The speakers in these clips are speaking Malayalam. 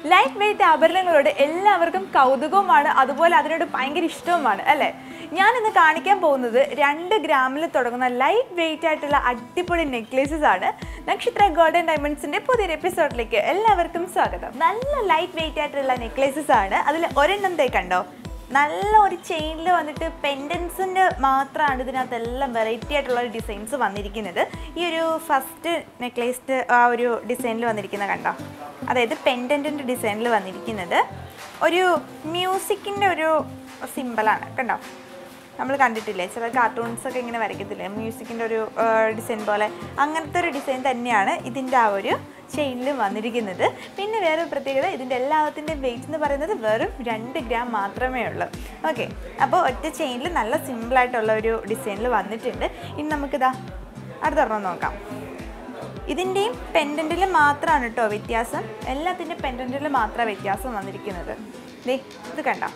ലൈറ്റ് വെയിറ്റ് ആഭരണങ്ങളോട് എല്ലാവർക്കും കൗതുകവുമാണ് അതുപോലെ അതിനോട് ഭയങ്കര ഇഷ്ടവുമാണ് അല്ലേ ഞാൻ ഇന്ന് കാണിക്കാൻ പോകുന്നത് രണ്ട് ഗ്രാമിൽ തുടങ്ങുന്ന ലൈറ്റ് വെയിറ്റ് ആയിട്ടുള്ള അടിപൊളി നെക്ലേസസ് ആണ് നക്ഷത്ര ഗോൾഡൻ ഡയമണ്ട്സിന്റെ പുതിയൊരു എപ്പിസോഡിലേക്ക് എല്ലാവർക്കും സ്വാഗതം നല്ല ലൈറ്റ് വെയിറ്റ് ആയിട്ടുള്ള നെക്ലേസസ് ആണ് അതിൽ ഒരെണ്ണം ദേ കണ്ടോ നല്ല ഒരു ചെയിനിൽ വന്നിട്ട് പെൻഡൻസിൻ്റെ മാത്രമാണ് ഇതിനകത്ത് എല്ലാം വെറൈറ്റി ആയിട്ടുള്ള ഡിസൈൻസ് വന്നിരിക്കുന്നത് ഈ ഒരു ഫസ്റ്റ് നെക്ലേസിൻ്റെ ആ ഒരു ഡിസൈനിൽ വന്നിരിക്കുന്ന കണ്ടോ അതായത് പെൻഡൻറ്റിൻ്റെ ഡിസൈനിൽ വന്നിരിക്കുന്നത് ഒരു മ്യൂസിക്കിൻ്റെ ഒരു സിമ്പിളാണ് കണ്ടോ നമ്മൾ കണ്ടിട്ടില്ലേ ചില കാർട്ടൂൺസ് ഒക്കെ ഇങ്ങനെ വരയ്ക്കത്തില്ലേ മ്യൂസിക്കിൻ്റെ ഒരു ഡിസൈൻ പോലെ അങ്ങനത്തെ ഒരു ഡിസൈൻ തന്നെയാണ് ഇതിൻ്റെ ആ ഒരു ചെയിനിൽ വന്നിരിക്കുന്നത് പിന്നെ വേറെ ഒരു പ്രത്യേകത ഇതിൻ്റെ എല്ലാത്തിൻ്റെ വെയിറ്റ് എന്ന് പറയുന്നത് വെറും രണ്ട് ഗ്രാം മാത്രമേ ഉള്ളൂ ഓക്കെ അപ്പോൾ ഒറ്റ ചെയിനിൽ നല്ല സിമ്പിളായിട്ടുള്ള ഒരു ഡിസൈനിൽ വന്നിട്ടുണ്ട് ഇനി നമുക്കിതാ അടുത്തൊരെണ്ണം നോക്കാം ഇതിൻ്റെയും പെൻഡൻറ്റിൽ മാത്രമാണ് കേട്ടോ വ്യത്യാസം എല്ലാത്തിൻ്റെ പെൻഡൻറ്റിൽ മാത്രമാണ് വ്യത്യാസം വന്നിരിക്കുന്നത് ദേ ഇത് കണ്ടോ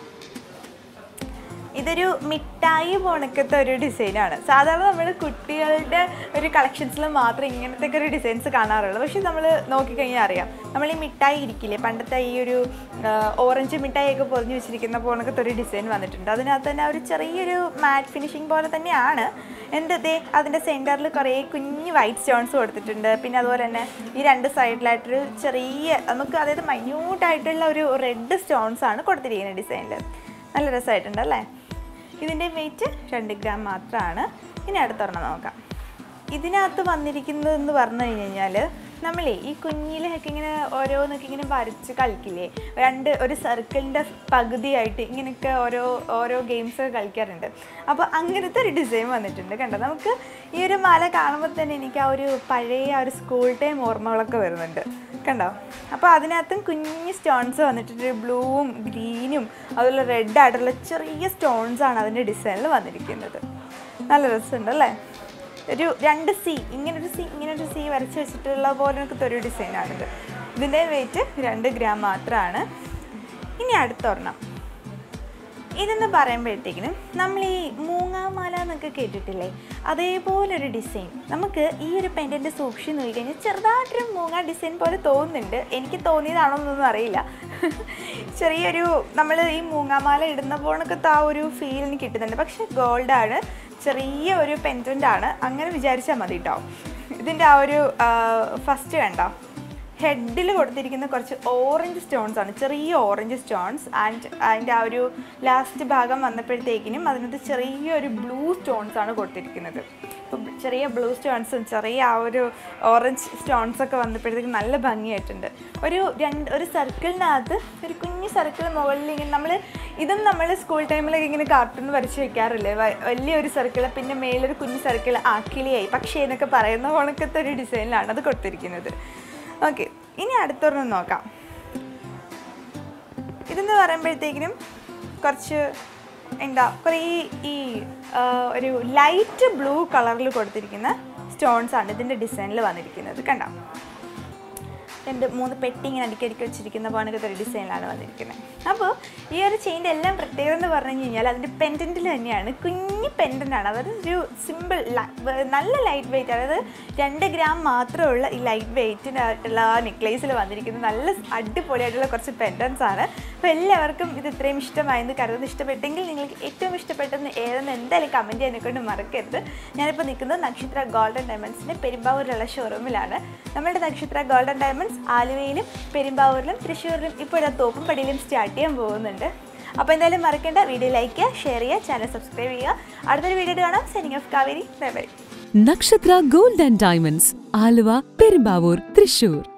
ഇതൊരു മിഠായി പോണക്കത്തെ ഒരു ഡിസൈനാണ് സാധാരണ നമ്മൾ കുട്ടികളുടെ ഒരു കളക്ഷൻസിൽ മാത്രമേ ഇങ്ങനത്തെ ഒരു ഡിസൈൻസ് കാണാറുള്ളൂ പക്ഷെ നമ്മൾ നോക്കിക്കഴിഞ്ഞാൽ അറിയാം നമ്മൾ ഈ മിഠായി ഇരിക്കില്ലേ പണ്ടത്തെ ഈ ഒരു ആ, ഓറഞ്ച് മിഠായിയൊക്കെ പൊതിഞ്ഞ് വെച്ചിരിക്കുന്ന പോണക്കത്തെ ഒരു ഡിസൈൻ വന്നിട്ടുണ്ട് അതിനകത്ത് തന്നെ ഒരു ചെറിയൊരു മാറ്റ് ഫിനിഷിംഗ് പോലെ തന്നെയാണ് എൻ്റെ ദേ അതിൻ്റെ സെൻറ്ററിൽ കുറേ കുഞ്ഞ് വൈറ്റ് സ്റ്റോൺസ് കൊടുത്തിട്ടുണ്ട് പിന്നെ അതുപോലെ തന്നെ ഈ രണ്ട് സൈഡിലായിട്ടൊരു ചെറിയ നമുക്ക് അതായത് മൈന്യൂട്ടായിട്ടുള്ള ഒരു റെഡ് സ്റ്റോൺസ് ആണ് കൊടുത്തിരിക്കുന്നത് ഡിസൈനിൽ നല്ല രസമായിട്ടുണ്ട് അല്ലേ ഇതിൻ്റെ വെയിറ്റ് രണ്ട് ഗ്രാം മാത്രമാണ് ഇനി അടുത്തൊരെണ്ണം നോക്കാം ഇതിനകത്ത് വന്നിരിക്കുന്നതെന്ന് പറഞ്ഞു കഴിഞ്ഞാൽ നമ്മളേ ഈ കുഞ്ഞിലൊക്കെ ഇങ്ങനെ ഓരോന്നൊക്കെ ഇങ്ങനെ വരച്ച് കളിക്കില്ലേ രണ്ട് ഒരു സർക്കിളിൻ്റെ പകുതിയായിട്ട് ഇങ്ങനെയൊക്കെ ഓരോ ഓരോ ഗെയിംസ് കളിക്കാറുണ്ട് അപ്പോൾ അങ്ങനത്തെ ഒരു ഡിസൈൻ വന്നിട്ടുണ്ട് കണ്ടോ നമുക്ക് ഈ ഒരു മാല കാണുമ്പോൾ തന്നെ എനിക്ക് ആ ഒരു പഴയ ആ ഒരു സ്കൂൾ ടൈം ഓർമ്മകളൊക്കെ വരുന്നുണ്ട് കണ്ടോ അപ്പോൾ അതിനകത്തും കുഞ്ഞ് സ്റ്റോൺസ് വന്നിട്ടുണ്ട് ബ്ലൂവും ഗ്രീനും അതുപോലെ റെഡ് ആയിട്ടുള്ള ചെറിയ സ്റ്റോൺസ് ആണ് അതിൻ്റെ ഡിസൈനിൽ വന്നിരിക്കുന്നത് നല്ല രസമുണ്ട് അല്ലേ ഒരു രണ്ട് സി ഇങ്ങനൊരു സി ഇങ്ങനൊരു സി വരച്ച് വെച്ചിട്ടുള്ള പോലത്തെ ഒരു ഡിസൈനാണിത് ഇതിൻ്റെ വെയിറ്റ് രണ്ട് ഗ്രാം മാത്രമാണ് ഇനി അടുത്തൊരെണ്ണം ഇതെന്ന് പറയുമ്പോഴത്തേക്കിനും നമ്മൾ ഈ മൂങ്ങാമാല എന്നൊക്കെ കേട്ടിട്ടില്ലേ അതേപോലെ ഒരു ഡിസൈൻ നമുക്ക് ഈ ഒരു പെൻഡൻറ്റ് സൂക്ഷിച്ച് നോക്കിക്കഴിഞ്ഞാൽ ചെറുതായിട്ടൊരു മൂങ്ങ ഡിസൈൻ പോലെ തോന്നുന്നുണ്ട് എനിക്ക് തോന്നിയതാണോ എന്നൊന്നും അറിയില്ല ചെറിയൊരു നമ്മൾ ഈ മൂങ്ങാമാല ഇടുന്ന പോണൊക്കെ ആ ഒരു ഫീൽ എനിക്ക് കിട്ടുന്നുണ്ട് പക്ഷേ ഗോൾഡാണ് ചെറിയ ഒരു പെൻഡൻ്റ് ആണ് അങ്ങനെ വിചാരിച്ചാൽ മതി കേട്ടോ ഇതിൻ്റെ ആ ഒരു ഫസ്റ്റ് കണ്ടോ ഹെഡിൽ കൊടുത്തിരിക്കുന്ന കുറച്ച് ഓറഞ്ച് സ്റ്റോൺസ് ആണ് ചെറിയ ഓറഞ്ച് സ്റ്റോൺസ് ആൻഡ് അതിൻ്റെ ആ ഒരു ലാസ്റ്റ് ഭാഗം വന്നപ്പോഴത്തേക്കിനും അതിനകത്ത് ചെറിയൊരു ബ്ലൂ സ്റ്റോൺസ് ആണ് കൊടുത്തിരിക്കുന്നത് അപ്പോൾ ചെറിയ ബ്ലൂ സ്റ്റോൺസും ചെറിയ ആ ഒരു ഓറഞ്ച് സ്റ്റോൺസ് ഒക്കെ വന്നപ്പോഴത്തേക്കും നല്ല ഭംഗിയായിട്ടുണ്ട് ഒരു രണ്ട് ഒരു സർക്കിളിനകത്ത് ഒരു കുഞ്ഞു സർക്കിൾ മുകളിൽ ഇങ്ങനെ നമ്മൾ ഇതും നമ്മൾ സ്കൂൾ ടൈമിലൊക്കെ ഇങ്ങനെ കാർട്ടൂൺ വരച്ച് വെക്കാറില്ലേ വ- വലിയൊരു സർക്കിൾ പിന്നെ മേലൊരു കുഞ്ഞു സർക്കിൾ ആക്കിളിയായി പക്ഷേ എന്നൊക്കെ പറയുന്ന ഉണക്കത്തെ ഒരു ഡിസൈനിലാണ് അത് കൊടുത്തിരിക്കുന്നത് ഓക്കെ ഇനി അടുത്തൊരെണ്ണം നോക്കാം ഇതെന്ന് പറയുമ്പോഴത്തേക്കിനും കുറച്ച് എന്താ കുറേ ഈ ആ, ഒരു ലൈറ്റ് ബ്ലൂ കളറിൽ കൊടുത്തിരിക്കുന്ന സ്റ്റോൺസ് ആണ് ഇതിൻ്റെ ഡിസൈനിൽ വന്നിരിക്കുന്നത് കണ്ടോ രണ്ട് മൂന്ന് പെട്ടി ഇങ്ങനെ അടുക്കി വെച്ചിരിക്കുന്ന പോണക്കത്തെ ഒരു ഡിസൈനിലാണ് വന്നിരിക്കുന്നത് അപ്പോൾ ഈ ഒരു ചെയിൻ്റെ എല്ലാം പ്രത്യേകത എന്ന് പറഞ്ഞു കഴിഞ്ഞാൽ അതിൻ്റെ പെൻഡൻറ്റിൽ തന്നെയാണ് കുഞ്ഞ് പെൻഡൻ്റ് ആണ് അതായത് ഒരു സിമ്പിൾ നല്ല ലൈറ്റ് വെയിറ്റ് അതായത് രണ്ട് ഗ്രാം മാത്രമുള്ള ഈ ലൈറ്റ് വെയിറ്റിനായിട്ടുള്ള ആ നെക്ലേസിൽ വന്നിരിക്കുന്ന നല്ല അടിപൊളിയായിട്ടുള്ള കുറച്ച് പെൻഡൻസ് ആണ് അപ്പോൾ എല്ലാവർക്കും ഇത് ഇത്രയും ഇഷ്ടമായെന്ന് കരുതുന്നത് ഇഷ്ടപ്പെട്ടെങ്കിൽ നിങ്ങൾക്ക് ഏറ്റവും ഇഷ്ടപ്പെട്ടെന്ന് ഏതെന്ന് എന്തായാലും കമൻറ്റ് ചെയ്യാനെ കൊണ്ട് മറക്കരുത് ഞാനിപ്പോൾ നിൽക്കുന്നത് നക്ഷത്ര ഗോൾഡൻ ഡയമണ്ട്സിൻ്റെ പെരുമ്പാവൂരിലുള്ള ഷോറൂമിലാണ് നമ്മുടെ നക്ഷത്ര ഗോൾഡൻ ഡയമണ്ട്സ് ആലുവയിലും പെരുമ്പാവൂരിലും തൃശ്ശൂരിലും ഇപ്പോഴത്തെ തോപ്പും പടിയിലും സ്റ്റാർട്ട് ചെയ്യാൻ പോകുന്നുണ്ട് അപ്പോൾ എന്തായാലും മറക്കേണ്ട വീഡിയോ ലൈക്ക് ചെയ്യുക ഷെയർ ചെയ്യുക ചാനൽ സബ്സ്ക്രൈബ് ചെയ്യുക അടുത്തൊരു വീഡിയോ കാണാം സെനിങ് of Kaveri bye bye Nakshatra gold and diamonds Aluva Perumbavoor Thrissur